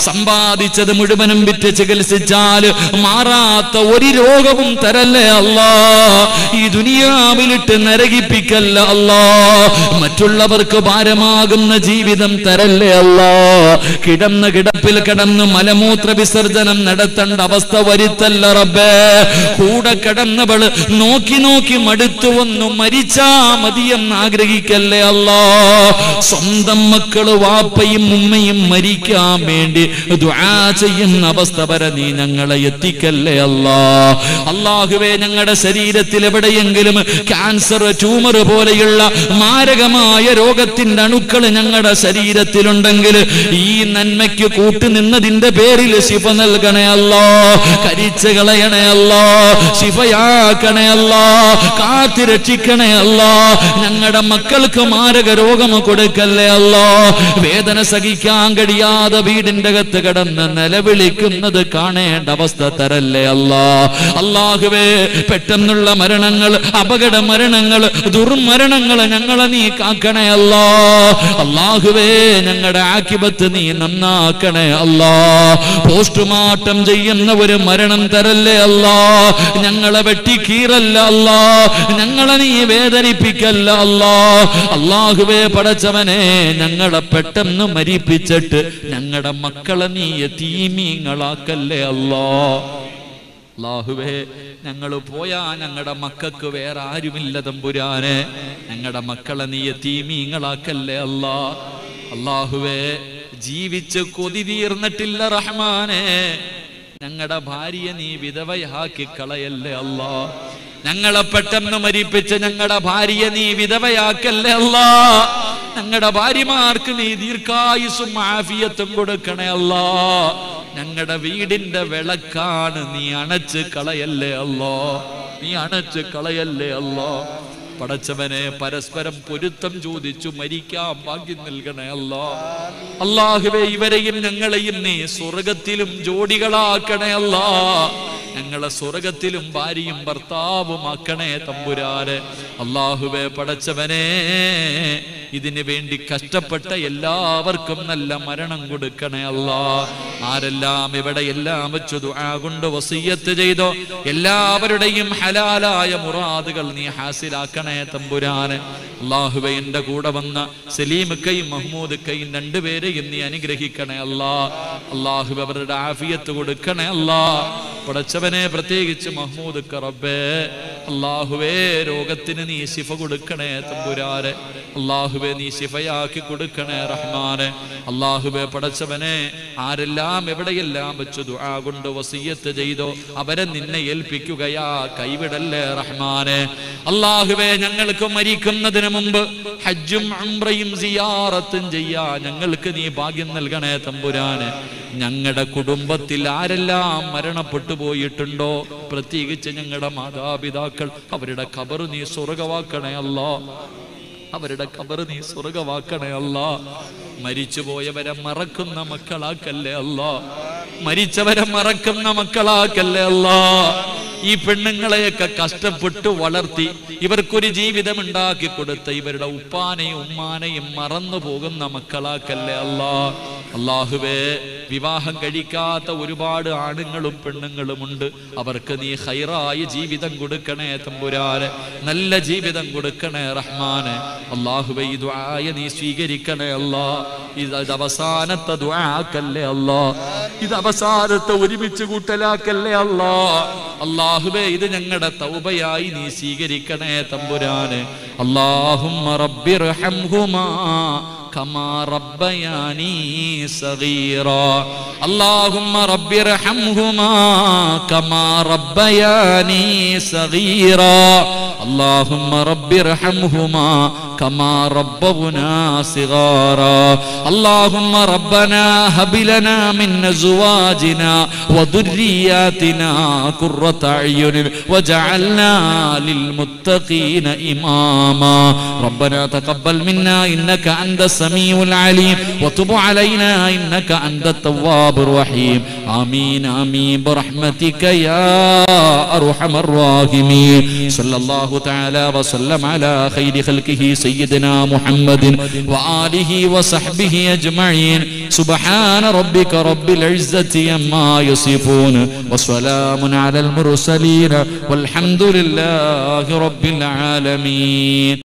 സമ്പാദിച്ചത് മുഴുവനും വിറ്റ് ചികിത്സിച്ചാൽ മാറാത്ത ഒരു രോഗവും തരല്ലേ അല്ലാ ഈ ദുനിയാവിലിട്ട് നരകിപ്പിക്കല്ല അല്ലാ മറ്റുള്ളവർക്ക് ഭാരമാകുന്ന ജീവിതം തരല്ലേ അല്ലാ കിടന്ന കിടപ്പിൽ കിടന്ന് മലമൂത്ര വിസർജനം നടത്തേണ്ട അവസ്ഥ വരുത്തല്ല റബ്ബേ കൂടെ കിടന്നവള് നോക്കി നോക്കി മടുത്തു വന്നു മരിച്ചാ മതിയെന്ന് ആഗ്രഹിക്കല്ലേ അല്ലാ സ്വന്തം മക്കള് വാപ്പയും ഉമ്മയും മരിക്കാൻ വേണ്ടി ദുആ ചെയ്യുന്ന അവസ്ഥ വരെ നീ ഞങ്ങളെ എത്തിക്കല്ലേ അല്ലാ അള്ളാഹുവേ ഞങ്ങളുടെ ശരീരത്തിൽ എവിടെയെങ്കിലും ക്യാൻസർ ട്യൂമർ പോലെയുള്ള മാരകമായ രോഗത്തിന്റെ അണുക്കൾ ഞങ്ങളുടെ ശരീരത്തിലുണ്ടെങ്കിൽ ഈ നന്മയ്ക്ക് കൂട്ടുനിന്നതിന്റെ പേരിൽ ശിഫ നൽകണേ അല്ലോ കരിച്ചു കളയണേ അല്ലോ ശിഫയാക്കണേ അല്ലോ കാത്തി രക്ഷിക്കണേ അല്ലോ ഞങ്ങളുടെ മക്കൾക്ക് മാരക രോഗം കൊടുക്കല്ലേ അല്ലോ വേദന സഹിക്കാൻ കഴിയാതെ വീടിന്റെ അകത്ത് കിടന്ന് നിലവിളിക്കുന്നത് കാണേണ്ട അവസ്ഥ തരല്ലേ അല്ലാ അള്ളാഹുവേ പെട്ടെന്നുള്ള മരണങ്ങൾ അപകട മരണങ്ങൾ ദുർമരണങ്ങൾ ഞങ്ങളെ നീ കാക്കണേ അല്ലാ അള്ളാഹുവേ ഞങ്ങളുടെ ആക്കിബത്ത് നീ നന്നാക്കണേ അല്ലാ പോസ്റ്റ്മോർട്ടം ചെയ്യുന്ന ഒരു മരണം തരല്ലേ അല്ലാ ഞങ്ങളെ വെട്ടിക്കീറല്ല അല്ലാ ഞങ്ങളെ നീ വേദനിപ്പിക്കല്ല അല്ലാ അള്ളാഹുവേ പടച്ചവനെ ഞങ്ങളെ പെട്ടെന്ന് മരിപ്പിച്ചിട്ട് ഞങ്ങളുടെ മക്കളെ നീ യതീമീങ്ങളാക്കല്ലേ അല്ലാ അള്ളാഹുവേ ഞങ്ങൾ പോയാ ഞങ്ങളുടെ മക്കൾക്ക് വേറെ ആരുമില്ല തമ്പുരാനെ ഞങ്ങളുടെ മക്കളെ നീ യതീമീങ്ങളാക്കല്ലേ അല്ലാ അള്ളാഹുവേ ജീവിച്ച് കൊതി തീർന്നിട്ടില്ല റഹ്മാനെ ഞങ്ങളുടെ ഭാര്യയെ നീ വിധവയാക്കി കളയല്ലേ അല്ലാ ഞങ്ങളെ പെട്ടെന്ന് മരിപ്പിച്ച് ഞങ്ങളുടെ ഭാര്യയെ നീ വിധവയാക്കല്ലേ അല്ലാ ഞങ്ങളുടെ ഭാര്യമാർക്ക് നീ ദീർഘായുസും ആഫിയത്തും കൊടുക്കണേ അല്ലാ ഞങ്ങളുടെ വീടിന്റെ വിളക്കാണ് നീ അണച്ച് കളയല്ലേ അല്ലോ നീ അണച്ച് കളയല്ലേ അല്ലോ പടച്ചവനെ പരസ്പരം പൊരുത്തം ചോദിച്ചു മരിക്കാൻ ഭാഗ്യം നൽകണേ അല്ലോ അള്ളാഹുവെ ഇവരെയും ഞങ്ങളെയും നീ സ്വർഗത്തിലും ജോഡികളാക്കണേ അല്ലാ ഞങ്ങളെ സ്വർഗത്തിലും ഭാര്യയും ഭർത്താവുമാക്കണേ തമ്പുരാന് അള്ളാഹുവെ പടച്ചവനെ ഇതിനു വേണ്ടി കഷ്ടപ്പെട്ട എല്ലാവർക്കും നല്ല മരണം കൊടുക്കണേ അല്ലാ ആരെല്ലാം ഇവിടെ എല്ലാം വെച്ചു ദുആ കൊണ്ട് വസീയത്ത് ചെയ്തോ എല്ലാവരുടെയും ഹലാലായ മുറാദുകൾ നീ ഹാസിലാക്കണേ തമ്പുരാന് അള്ളാഹുവെ എന്റെ കൂടെ വന്ന സലീമുക്കയും മഹ്മൂദുക്കയും രണ്ടുപേരെയും നീ അനുഗ്രഹിക്കണേ അല്ലാ അള്ളാഹു അവരുടെ ആഫിയത്ത് കൊടുക്കണേ അല്ലാ പടച്ചവനെ പ്രത്യേകിച്ച് മഹ്മൂദ് റബ്ബേ അള്ളാഹുവേ രോഗത്തിന് നീ ശിഫ കൊടുക്കണേ തമ്പുരാരെ അള്ളാഹുവെ നീ ശിഫയാക്കി കൊടുക്കണേ റഹ്മാനെ അള്ളാഹുവെ പടച്ചവനെ ആരെല്ലാം എവിടെയെല്ലാം വെച്ച് ദുആ കൊണ്ട് വസീയത്ത് ചെയ്തോ അവരെ നിന്നെ ഏൽപ്പിക്കുകയാ കൈവിടല്ലേ റഹ്മാനെ അള്ളാഹുവെ ഞങ്ങൾക്ക് മരിക്കുന്നതിന് മുമ്പ് ഹജ്ജും ഉംറയും സിയാറത്തും ചെയ്യാ ഞങ്ങൾക്ക് നീ ഭാഗ്യം നൽകണേ തമ്പുരാന് ഞങ്ങളുടെ കുടുംബത്തിൽ ആരെല്ലാം മരണപ്പെട്ടു പോയിട്ടുണ്ടോ പ്രത്യേകിച്ച് ഞങ്ങളുടെ മാതാപിതാക്കൾ അവരുടെ ഖബർ നീ സ്വർഗവാക്കണേ അല്ലോ അവരുടെ ഖബർ നീ സ്വർഗവാക്കണേ അല്ല മരിച്ചുപോയവരെ മറക്കുന്ന മക്കളാക്കല്ലേ അല്ല മരിച്ചവരെ മറക്കുന്ന മക്കളാക്കല്ലേ അല്ല ഈ പെണ്ണുങ്ങളെയൊക്കെ കഷ്ടപ്പെട്ട് വളർത്തി ഇവർക്കൊരു ജീവിതം ഉണ്ടാക്കി കൊടുത്ത ഇവരുടെ ഉപ്പാനെയും ഉമ്മാനെയും മറന്നു പോകുന്ന മക്കളാക്കല്ലേ അല്ലാ അള്ളാഹുവേ വിവാഹം കഴിക്കാത്ത ഒരുപാട് ആണുങ്ങളും പെണ്ണുങ്ങളും ഉണ്ട് അവർക്ക് നീ ഹൈറായ ജീവിതം കൊടുക്കണേ തമ്പുരാന് നല്ല ജീവിതം കൊടുക്കണേ റഹ്മാന് അള്ളാഹുവേ ഈ ദുആയ നീ സ്വീകരിക്കണേ അല്ലാ ഇത് ഇത് അവസാനത്തെ ദുആക്കല്ലേ അല്ലാ ഇത് അവസാനത്തെ ഒരുമിച്ച് കൂട്ടലാക്കല്ലേ അല്ലാ അള്ളാഹുവേ ഇത് ഞങ്ങളുടെ തൗബയായി നീ സ്വീകരിക്കണേ തമ്പുരാന് അള്ളാഹുമ്മ റബ്ബിർഹംഹുമാ كما ربياني صغيرا اللهم رب ارحمهما كما ربياني صغيرا اللهم رب ارحمهما كما ربونا صغارا اللهم ربنا هب لنا من ازواجنا وذرياتنا قرة اعين وجعلنا للمتقين اماما ربنا تقبل منا انك انت السميع العليم وتب علينا انك انت التواب الرحيم آمين آمين برحمتك يا أرحم الراحمين صلى الله تعالى وسلم على خير خلقه سيدنا محمد وآله وصحبه أجمعين سبحان ربك رب العزة عما يصفون وسلام على المرسلين والحمد لله رب العالمين